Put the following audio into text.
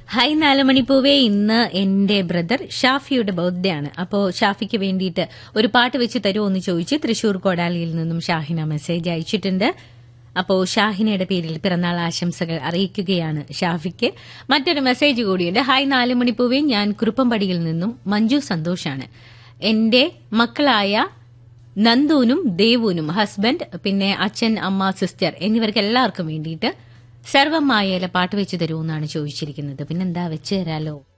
hi നാലുമണിപ്പൂവേ ഇന്ന് എന്റെ brother ഷാഫിയുടെ ബർത്ത്ഡേ ആണ് അപ്പോ ഷാഫിക്ക് വേണ്ടിയിട്ട് ഒരു പാട്ട് വെച്ച് തരുമോ എന്ന് ചോദിച്ച് തൃശൂർ കോടാലിയിൽ നിന്നും ഷാഹിന മെസ്സേജ് അയച്ചിട്ടുണ്ട് അപ്പോ ഷാഹിനയുടെ പേരിൽ പിറന്നാൾ ആശംസകൾ അറിയിക്കുകയാണ് ഷാഫിക്ക് മറ്റൊരു മെസ്സേജ് കൂടിയുണ്ട് ഹായ് നാലുമണിപ്പൂവേ ഞാൻ കുറുപ്പമ്പടിയിൽ നിന്നും മഞ്ജു സന്തോഷാണ് എന്റെ മക്കളായ നന്ദുവിനും ദേവുവിനും ഹസ്ബൻഡ് പിന്നെ അച്ഛൻ അമ്മ സിസ്റ്റർ എന്നിവർക്ക് എല്ലാവർക്കും വേണ്ടിയിട്ട് സർവമായല പാട്ട് വെച്ച് തരുമെന്നാണ് ചോദിച്ചിരിക്കുന്നത് പിന്നെന്താ വെച്ച് തരാലോ